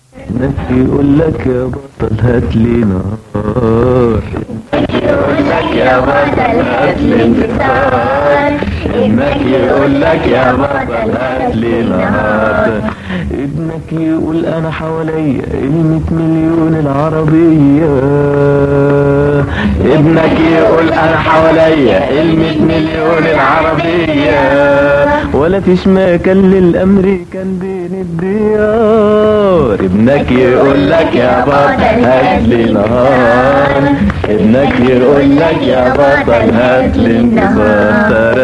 ابنك يقول لك يا بطل هات لي نهار يقول لك يا بطل هات لي انتصار ابنك يقول لك يا بطل هات لي نهار ابنك يقول انا حواليا المية مليون العربية ابنك يقول انا حواليا المية مليون العربية ولا فيش مكان للامريكان بين الديار ابنك يقول لك يا بطل هات لي نهار ابنك يقول لك يا بطل هات لي انتصار